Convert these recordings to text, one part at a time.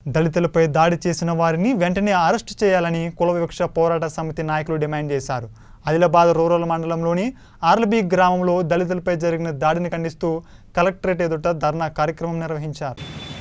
దళితులపై దాడి చేసిన వారిని వెంటనే అరెస్టు చేయాలని కుల వివక్ష పోరాట సమితి నాయకులు డిమాండ్ చేశారు ఆదిలాబాద్ రూరల్ మండలంలోని ఆర్లబీ గ్రామంలో దళితులపై జరిగిన దాడిని ఖండిస్తూ కలెక్టరేట్ ఎదుట ధర్నా కార్యక్రమం నిర్వహించారు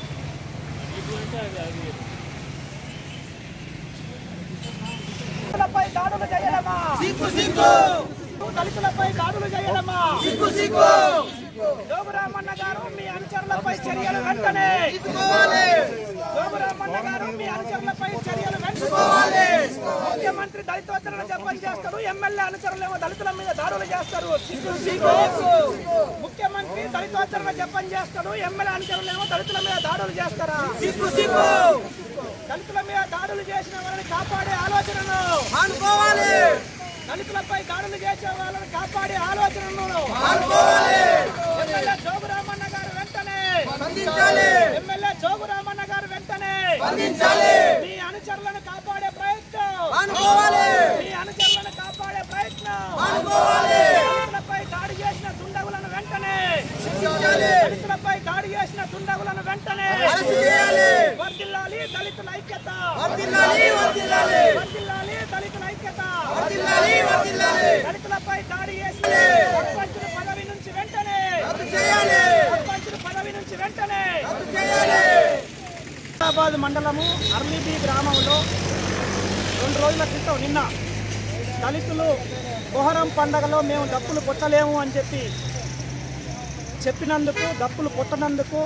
దళితులపై దాడులు చేయడమా సిగ్గు సిగ్గు దళితులపై దాడులు చేయడమా సిగ్గు సిగ్గు జోగురామన్న గారు మీ అనుచరులపై చర్యలు వెంటనే తీసుకోవాలి జోగురామన్న గారు మీ అనుచరులపై చర్యలు వెంటనే తీసుకోవాలి ముఖ్యమంత్రి దళితోత్తరణ జపం చేస్తారు ఎమ్మెల్యే అనుచరులేమో దళితుల మీద దాడులు చేస్తారు సిగ్గు సిగ్గు ముఖ్యమంత్రి దళితోత్తరణ జపం చేస్తాడు ఎమ్మెల్యే అనుచరులేమో దళితుల మీద దాడులు చేస్తారా సిగ్గు సిగ్గు దళితుల మీద దాడులు చేసిన వాళ్ళని కాపాడే ఆలోచనను అనుకోవాలి దళితులపై దాడులు చేసే వాళ్ళని కాపాడే ఆలోచనను అనుకోవాలి ఎమ్మెల్యే జోగురామన్న గారు వెంటనే స్పందించాలి ఎమ్మెల్యే జోగురామన్న గారు వెంటనే స్పందించాలి మీ అనుచరులను కాపాడే ప్రయత్నం అనుకోవాలి మీ అనుచరులను కాపాడే ప్రయత్నం అనుకోవాలి దళితులపై దాడి చేసిన దుండగులను వెంటనే శిక్షించాలి దళితులపై దాడి చేసిన దుండగులను వెంటనే అరెస్ట్ చేయాలి వర్దిల్లాలి దళితుల ఐక్యత వర్దిల్లాలి వర్దిల్లాలి వర్దిల్లాలి దళితుల ఐక్యత వర్దిల్లాలి వర్దిల్లాలి దళితులపై దాడి చేసిన సర్పంచుల పదవి నుంచి వెంటనే రద్దు చేయాలి సర్పంచుల పదవి నుంచి వెంటనే రద్దు చేయాలి హైదరాబాద్ మండలము అర్లీబీ గ్రామంలో రెండు రోజుల క్రితం నిన్న దళితులు మొహరం పండగలో మేము డప్పులు కొట్టలేము అని చెప్పి చెప్పినందుకు డప్పులు కొట్టనందుకు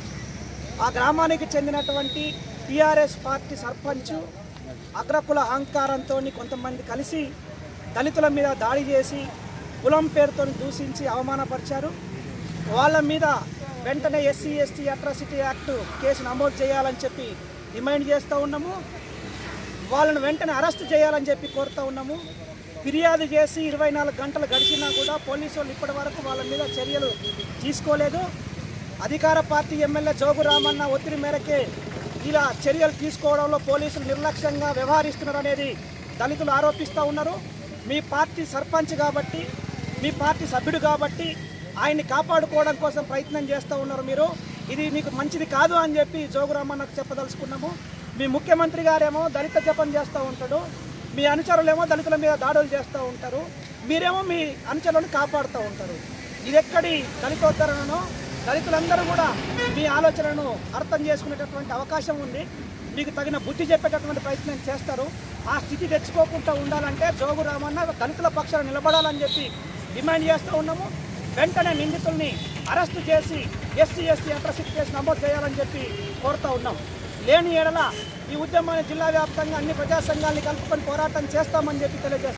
ఆ గ్రామానికి చెందినటువంటి టీఆర్ఎస్ పార్టీ సర్పంచ్ అగ్రకుల అహంకారంతో కొంతమంది కలిసి దళితుల మీద దాడి చేసి కులం పేరుతో దూషించి అవమానపరిచారు వాళ్ళ మీద వెంటనే SC ST atrocity act case నమోదు చేయాలని చెప్పి డిమాండ్ చేస్తూ ఉన్నాము వాళ్ళను వెంటనే అరెస్ట్ చేయాలని చెప్పి కోరుతూ ఉన్నాము ఫిర్యాదు చేసి ఇరవై నాలుగు గంటలు గడిచినా కూడా పోలీసు వాళ్ళు ఇప్పటి వరకు వాళ్ళ మీద చర్యలు తీసుకోలేదు అధికార పార్టీ ఎమ్మెల్యే జోగు రామన్న ఒత్తిడి మేరకే ఇలా చర్యలు తీసుకోవడంలో పోలీసులు నిర్లక్ష్యంగా వ్యవహరిస్తున్నారు అనేది దళితులు ఆరోపిస్తూ ఉన్నారు మీ పార్టీ సర్పంచ్ కాబట్టి మీ పార్టీ సభ్యుడు కాబట్టి ఆయన్ని కాపాడుకోవడం కోసం ప్రయత్నం చేస్తూ ఉన్నారు మీరు ఇది మీకు మంచిది కాదు అని చెప్పి జోగురామన్నకు చెప్పదలుచుకున్నాము మీ ముఖ్యమంత్రి గారేమో దళిత జపం చేస్తూ ఉంటాడు మీ అనుచరులేమో దళితుల మీద దాడులు చేస్తూ ఉంటారు మీరేమో మీ అనుచరులను కాపాడుతూ ఉంటారు ఇది ఎక్కడి దళితోద్ధరణను దళితులందరూ కూడా మీ ఆలోచనను అర్థం చేసుకునేటటువంటి అవకాశం ఉంది మీకు తగిన బుద్ధి చెప్పేటటువంటి ప్రయత్నం చేస్తారు ఆ స్థితి తెచ్చుకోకుండా ఉండాలంటే జోగు రామన్న దళితుల పక్షాన నిలబడాలని చెప్పి డిమాండ్ చేస్తూ ఉన్నాము వెంటనే నిందితుల్ని అరెస్టు చేసి ఎస్సీ ఎస్టీ అట్రసిటీ కేసు నమోదు చేయాలని చెప్పి కోరుతూ ఉన్నాం లేని ఏడల ఈ ఉద్యమాన్ని జిల్లా వ్యాప్తంగా అన్ని ప్రజా సంఘాలని కలుపుకొని పోరాటం చేస్తామని చెప్పి తెలియజేస్తాం